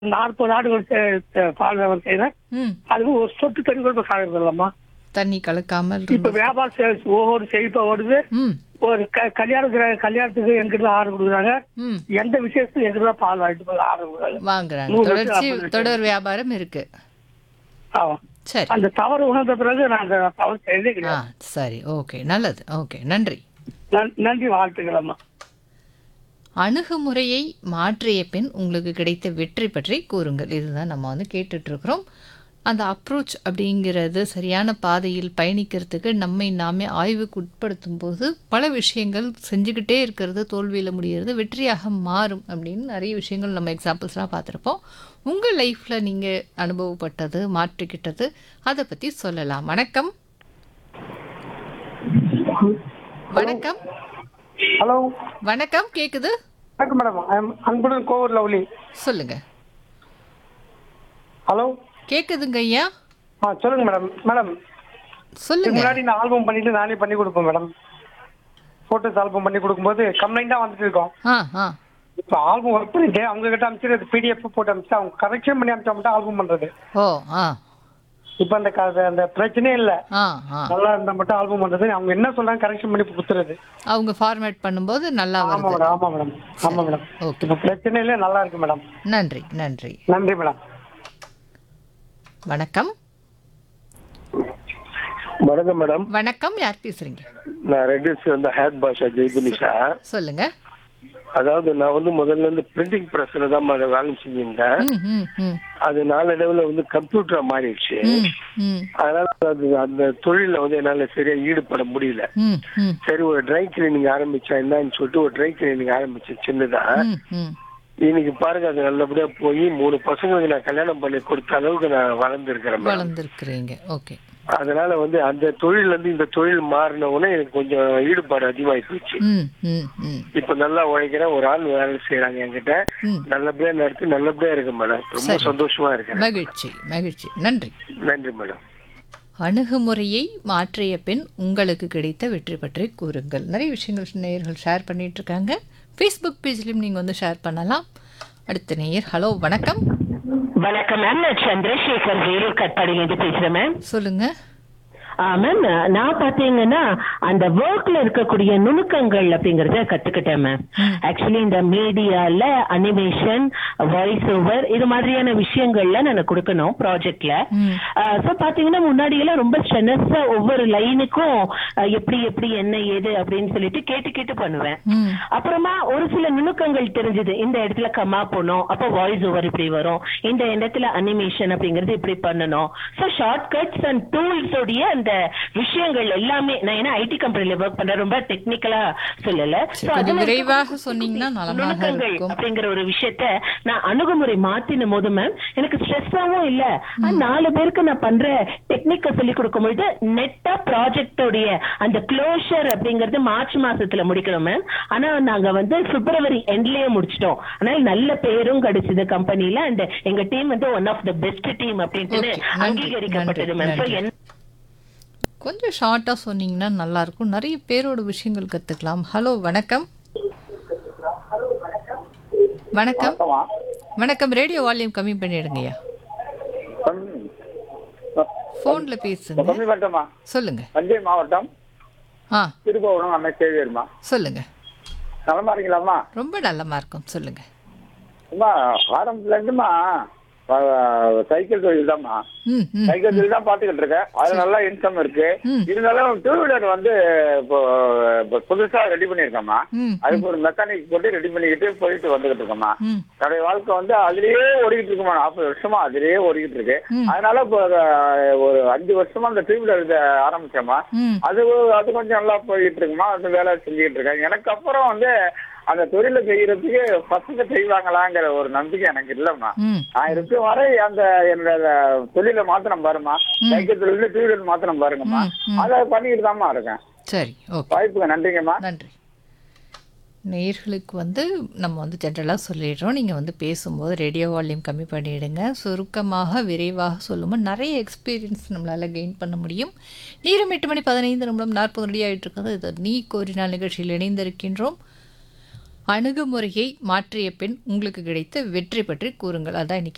நாற்பது ஆடுகள் சே- சே- பால் வியாபாரம் செய்யறேன் ம் அதுக்கு ஒரு சொட்டு தண்ணி கூட கலக்குறது இல்லம்மா தண்ணி கலக்காமல் இப்ப ரொம்ப- வியாபாரம் செ- ஒவ்வொரு செழிப்பா ஓடுது ம் ஒரு க- கல்யாணத்துக்கு கல்யாணத்துக்கு எங்கிட்ட தான் ஆர்டர் கொடுக்குறாங்க ம் எந்த விசேஷத்துக்கு எங்கிட்ட தான் பால் வாங்கிட்டு போய் ஆர்டர் கொடுக்குறாங்க வாங்குறாங்க நூறு தொடர்ச்சி லிட்டர், ஐம்பது லிட்டர். தொடர் வியாபாரம் இருக்கு ஆமா சரி அந்த தவறு உணர்ந்த பிறகு நான் அந்த தவறு செய்யவே ஆ கிடையாது சரி ஓகே நல்லது ஓகே நன்றி நன்- நன்றி வாழ்த்துக்களம்மா அணுகுமுறையை மாற்றிய பின் உங்களுக்கு கிடைத்த வெற்றி பற்றி கூறுங்கள் இதுதான் நம்ம வந்து கேட்டுட்டு இருக்கிறோம் அந்த அப்ரோச் அப்படிங்கிறது சரியான பாதையில் பயணிக்கிறதுக்கு நம்மை நாமே ஆய்வுக்கு உட்படுத்தும் போது பல விஷயங்கள் செஞ்சுக்கிட்டே இருக்கிறது தோல்வியில் முடியறது வெற்றியாக மாறும் அப்படின்னு நிறைய விஷயங்கள் நம்ம எக்ஸாம்பிள்ஸ்லாம் பார்த்துருப்போம் உங்கள் லைஃப்பில் நீங்கள் அனுபவப்பட்டது மாற்றிக்கிட்டது அதை பற்றி சொல்லலாம் வணக்கம் வணக்கம் ஹலோ வணக்கம் கேக்குது வணக்கம் மேடம் ஐம் அன்புடன் கோவூர் லவ்லி சொல்லுங்க ஹலோ கேக்குதுங்க ஐயா ஆ சொல்லுங்க மேடம் மேடம் இதுக்கு சொல்லுங்க முன்னாடி நான் ஆல்பம் பண்ணிட்டு நானே பண்ணி கொடுப்பேன் மேடம் ஃபோட்டோஸ் ஆல்பம் பண்ணி கொடுக்கும்போது கம்ப்ளைண்டாக வந்துட்டு இருக்கோம் ஆ ஆ இப்போ ஆல்பம் ஒர்க் பண்ணிட்டு அவங்க கிட்ட அனுப்பிச்சு அது பிடிஎஃப் போட்டு அனுப்பிச்சு அவங்க கரெக்ஷன் பண்ணி அனுப்பிச்சா மட்டும் ஆல்பம் பண்றது ஓ ஆ இப்போ அந்த க- அந்த பிரச்சனையே இல்லை ஆ ஆ நல்லா இருந்தா மட்டும் ஆல்பம் பண்றது அவங்க என்ன சொல்றாங்க கரெக்ஷன் பண்ணி கொடுத்துறது அவங்க ஃபார்மேட் பண்ணும்போது நல்லா ஆமா வருது மேடம் ஆமா மேடம் ஆமா மேடம் ஓகே இப்போ பிரச்சனை இல்லை நல்லா இருக்கு மேடம் நன்றி நன்றி நன்றி மேடம் வணக்கம் வணக்கம் மேடம் வணக்கம் யார் பேசுறீங்க நான் ரெட்டிஸ் வந்து ஹேட் பாஷா ஜெய்புனிஷா சொல்லுங்க அதாவது நான் வந்து முதல்ல இருந்து பிரிண்டிங் பிரஸ்ல தான் ம- வேலை செஞ்சிருந்தேன் ம் ம் ம் அது நாளடைவுல வந்து கம்ப்யூட்டரா மாறிடுச்சு ம் ம் அதனால அது அந்த தொழில வந்து என்னால சரியா ஈடுபட முடியல ம் ம் சரி ஒரு ட்ரை கிளீனிங் ஆரம்பிச்சா என்னன்னு சொல்லிட்டு ஒரு ட்ரை கிளீனிங் ஆரம்பிச்சேன் சின்னதா ம் ம் இன்னைக்கு பாருங்க அது நல்லபடியா போய் மூணு பசங்களுக்கு நான் கல்யாணம் பண்ணி கொடுத்த அளவுக்கு நான் வளர்ந்துருக்கிறேன் மேடம் வளர்ந்துருக்குறீங்க ஓகே அதனால வந்து அந்த தொழில இருந்து இந்த தொழில் மாறின உடனே எனக்கு கொஞ்சம் ஈடுபாடு அதிகமாகி போச்சு ம் ம் ம் இப்ப நல்லா உழைக்கிறேன் ஒரு ஆள் வேலை செய்யறாங்க என்கிட்ட ம். நல்லபடியா நடத்தி நல்லபடியா இருக்கு மேடம் ரொம்ப சரி. சந்தோஷமா இருக்கேன் மகிழ்ச்சி மகிழ்ச்சி நன்றி நன்றி மேடம் அணுகுமுறையை மாற்றிய பின் உங்களுக்கு கிடைத்த வெற்றி பற்றி கூறுங்கள் நிறைய விஷயங்கள் நேயர்கள் ஷேர் பண்ணிட்டு இருக்காங்க ஃபேஸ்புக் பேஜ்லையும் நீங்கள் வந்து ஷேர் பண்ணலாம் அடுத்த நேயர் ஹலோ வணக்கம் வணக்கம் மேம் நான் சந்திரசேகர் வேலூர் கட்பாடியிலேருந்து பேசுறேன் மேம் சொல்லுங்க ஆ, மேம் நான் பாத்தீங்கன்னா அந்த ஒர்க்ல இருக்கக்கூடிய நுணுக்கங்கள் அப்படிங்கறத கத்துக்கிட்டேன் மேம் ஆக்சுவலி இந்த மீடியால அனிமேஷன் வாய்ஸ் ஓவர் இது மாதிரியான விஷயங்கள்ல நான் கொடுக்கணும் ப்ராஜெக்ட்ல ம். ஸோ பாத்தீங்கன்னா முன்னாடி எல்லாம் ரொம்ப ஸ்ட்ரென்னஸா ஒவ்வொரு லைனுக்கும் எப்படி எப்படி என்ன ஏது அப்படின்னு சொல்லிட்டு கேட்டு கேட்டு பண்ணுவேன் ம் அப்புறமா ஒரு சில நுணுக்கங்கள் தெரிஞ்சது இந்த இடத்துல கமா போனோம் அப்போ வாய்ஸ் ஓவர் இப்படி வரும் இந்த இடத்துல அனிமேஷன் அப்படிங்கறது இப்படி பண்ணணும் so shortcuts and tools உடைய அந்த விஷயங்கள் எல்லாமே நான் ஏன்னா ஐடி கம்பெனில ஒர்க் பண்றேன் ரொம்ப டெக்னிக்கலா சொல்லல சரி, So கொஞ்சம் அதுல விரைவாக சொன்னீங்கன்னா நலமாக நுணுக்கங்கள் இருக்கும் அப்படிங்கிற ஒரு விஷயத்த நான் அணுகுமுறை மாத்தின போது மேம் எனக்கு ஸ்ட்ரெஸ்ஸாவும் இல்ல ஆனா, நாலு பேருக்கு நான் பண்ற டெக்னிக்க சொல்லி கொடுக்கும் பொழுது நெட்டா ப்ராஜெக்டோடைய அந்த க்ளோஷர் அப்படிங்கறது மார்ச் மாசத்துல முடிக்கணும் மேம் ஆனா நாங்க வந்து பிப்ரவரி எண்ட்லயே முடிச்சிட்டோம் அதனால நல்ல பேரும் கிடைச்சது கம்பெனில அண்ட் எங்க டீம் வந்து one of the best team அப்படின்ட்டு Okay, நன்றி, அங்கீகரிக்கப்பட்டது நன்றி, மேம் So, நன்றி. என்ன கொஞ்சம் ஷார்ட்டாக சொன்னீங்கன்னா நல்லா இருக்கும் நிறைய பேரோட விஷயங்கள் கற்றுக்கலாம் ஹலோ வணக்கம் வணக்கம் வணக்கம் ரேடியோ வால்யூம் கம்மி பண்ணிடுங்கய்யா ஃபோனில் பேசுங்க கம்மி பண்ணிட்டோமா சொல்லுங்க தஞ்சை மாவட்டம் ஆ திருப்பவனம் அன்னை சேவியர்மா சொல்லுங்க நலமா இருக்கீங்களாம்மா ரொம்ப நல்லமா இருக்கும் சொல்லுங்க அம்மா ஆரம்பத்துல இருந்துமா அஹ், சைக்கிள் தொழில் தான்மா ம் ம் சைக்கிள் தொழில் தான் பாத்துக்கிட்டு இருக்கேன் அது நல்லா இன்கம் இருக்கு ம். இருந்தாலும் டூ வீலர் வந்து இப்போ இப்போ புதுசா ரெடி பண்ணிருக்கேம்மா ம் அதுக்கு ஒரு மெக்கானிக் போட்டு ரெடி பண்ணிக்கிட்டு போயிட்டு வந்துகிட்டு இருக்கேம்மா ம் என்னுடைய வாழ்க்கை வந்து அதுலயே ஓடிக்கிட்டு இருக்குமா நாற்பது வருஷமா அதுலயே ஓடிக்கிட்டு இருக்கு ம். அதனால இப்போ அஹ், ஒரு அஞ்சு வருஷமா அந்த டூ வீலர் இதை ஆரம்பிச்சேம்மா ம் அது அது கொஞ்சம் நல்லா போயிட்டு இருக்குமா அந்த வேலை செஞ்சுக்கிட்டு இருக்கேன் எனக்கு அப்புறம் வந்து அந்த தொழிலை செய்யறதுக்கு பசங்க செய்வாங்களாங்கிற ஒரு நம்பிக்கை எனக்கு இல்லம்மா ம் நான் இருக்கும் வரை அந்த என்னோட தொழிலை மாத்திரம் பாருமா சைக்கிள் தொழில டூ வீலர் மாத்திரம் பாருங்கம்மா ம், ம். அதை பண்ணிட்டு தான்மா இருக்கேன் சரி ஓகே வாய்ப்புக்கு நன்றிங்கம்மா நன்றி நேயர்களுக்கு வந்து நம்ம வந்து ஜென்ரலாக சொல்லிடுறோம் நீங்கள் வந்து பேசும்போது ரேடியோ வால்யூம் கம்மி பண்ணிடுங்க சுருக்கமாக விரைவாக சொல்லும்போது நிறைய எக்ஸ்பீரியன்ஸ் நம்மளால் கெயின் பண்ண முடியும் நேரம் எட்டு மணி பதினைந்து நிமிடம் நாற்பது நொடி ஆயிட்டு இருக்குது இது நீ கோரினால் நிகழ்ச்சியில் இணைந்திருக்கின்றோம் அணுகுமுறையை மாற்றிய பின் உங்களுக்கு கிடைத்த வெற்றி பற்றி கூறுங்கள் அதான் இன்னைக்கு